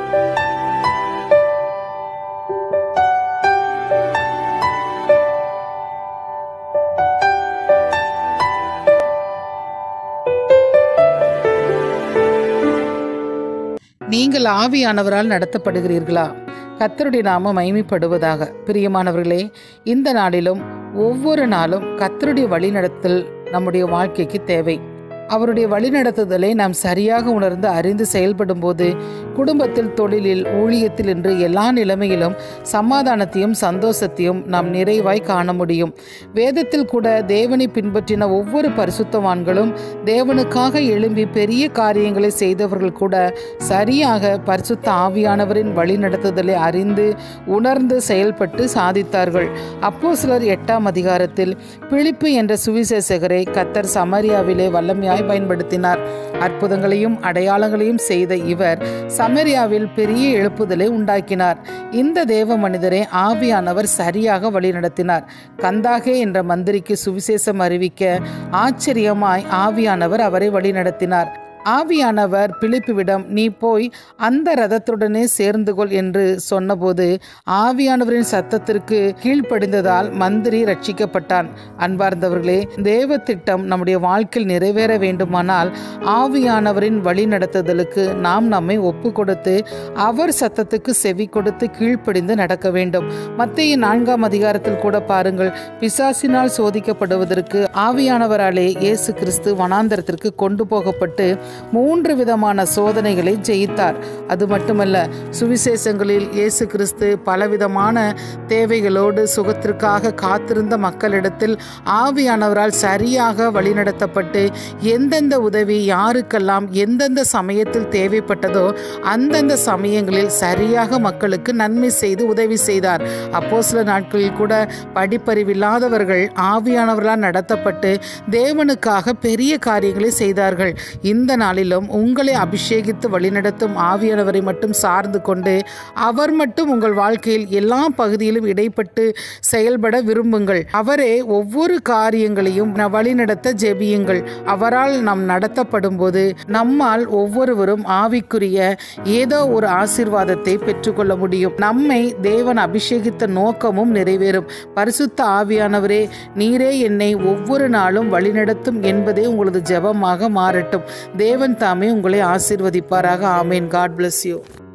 நீங்கள் ஆவியானவரால் நடத்தப்படுகிறீர்களா கத்தருடைய நாம மைமைப்படுவதாக பிரியமானவர்களே இந்த நாளிலும் ஒவ்வொரு நாளும் கத்தருடைய வழிநடத்தல் நம்முடைய வாழ்க்கைக்கு தேவை அவருடைய வழிநடத்துதலை நாம் சரியாக உணர்ந்து அறிந்து செயல்படும் போது குடும்பத்தில் தொழிலில் ஊழியத்தில் என்று எல்லா நிலைமையிலும் சமாதானத்தையும் சந்தோஷத்தையும் நாம் நிறைவாய் காண முடியும் வேதத்தில் கூட தேவனை பின்பற்றின ஒவ்வொரு பரிசுத்தவான்களும் தேவனுக்காக எழும்பி பெரிய காரியங்களை செய்தவர்கள் கூட சரியாக பரிசுத்த ஆவியானவரின் வழிநடத்துதலை அறிந்து உணர்ந்து செயல்பட்டு சாதித்தார்கள் அப்போ சிலர் எட்டாம் அதிகாரத்தில் பிழிப்பு என்ற சுவிசேஷகரை கத்தர் சமரியாவிலே வல்லமையாய் பயன்படுத்தினார் அற்புதங்களையும் அடையாளங்களையும் செய்த இவர் சமரியாவில் பெரிய எழுப்புதலை உண்டாக்கினார் இந்த தேவ மனிதரை ஆவியானவர் சரியாக வழிநடத்தினார் கந்தாகே என்ற மந்திரிக்கு சுவிசேஷம் அறிவிக்க ஆச்சரியமாய் ஆவியானவர் அவரை வழிநடத்தினார் ஆவியானவர் பிலிப்புவிடம் நீ போய் அந்த ரதத்துடனே சேர்ந்து கொள் என்று சொன்னபோது ஆவியானவரின் சத்தத்திற்கு கீழ்ப்படிந்ததால் மந்திரி ரட்சிக்கப்பட்டான் அன்பார்ந்தவர்களே தேவ திட்டம் நம்முடைய வாழ்க்கையில் நிறைவேற வேண்டுமானால் ஆவியானவரின் வழி நடத்துதலுக்கு நாம் நம்மை ஒப்பு கொடுத்து அவர் சத்தத்துக்கு செவி கொடுத்து கீழ்ப்படிந்து நடக்க வேண்டும் மத்திய நான்காம் அதிகாரத்தில் கூட பாருங்கள் பிசாசினால் சோதிக்கப்படுவதற்கு ஆவியானவராலே இயேசு கிறிஸ்து வனாந்தரத்திற்கு கொண்டு போகப்பட்டு மூன்று விதமான சோதனைகளை ஜெயித்தார் அது மட்டுமல்ல சுவிசேஷங்களில் இயேசு கிறிஸ்து பலவிதமான தேவைகளோடு சுகத்திற்காக காத்திருந்த மக்களிடத்தில் ஆவியானவரால் சரியாக வழிநடத்தப்பட்டு எந்தெந்த உதவி யாருக்கெல்லாம் எந்தெந்த சமயத்தில் தேவைப்பட்டதோ அந்தந்த சமயங்களில் சரியாக மக்களுக்கு நன்மை செய்து உதவி செய்தார் அப்போ சில நாட்களில் கூட படிப்பறிவில்லாதவர்கள் ஆவியானவர்களால் நடத்தப்பட்டு தேவனுக்காக பெரிய காரியங்களை செய்தார்கள் இந்த நாளிலும் உங்களை அபிஷேகித்து வழிநடத்தும் ஆவியானவரை மட்டும் சார்ந்து கொண்டு அவர் மட்டும் உங்கள் வாழ்க்கையில் எல்லா பகுதியிலும் இடைப்பட்டு செயல்பட விரும்புங்கள் அவரே ஒவ்வொரு காரியங்களையும் ந- வழிநடத்த ஜெபியுங்கள் அவரால் நாம் நடத்தப்படும் போது நம்மால் ஒவ்வொருவரும் ஆவிக்குரிய ஏதோ ஒரு ஆசீர்வாதத்தை பெற்றுக்கொள்ள முடியும் நம்மை தேவன் அபிஷேகித்த நோக்கமும் நிறைவேறும் பரிசுத்த ஆவியானவரே நீரே என்னை ஒவ்வொரு நாளும் வழிநடத்தும் என்பதே உங்களது ஜெபமாக மாறட்டும் தேவன் தாமே உங்களை ஆசீர்வதிப்பாராக ஆமேன் காட் bless யூ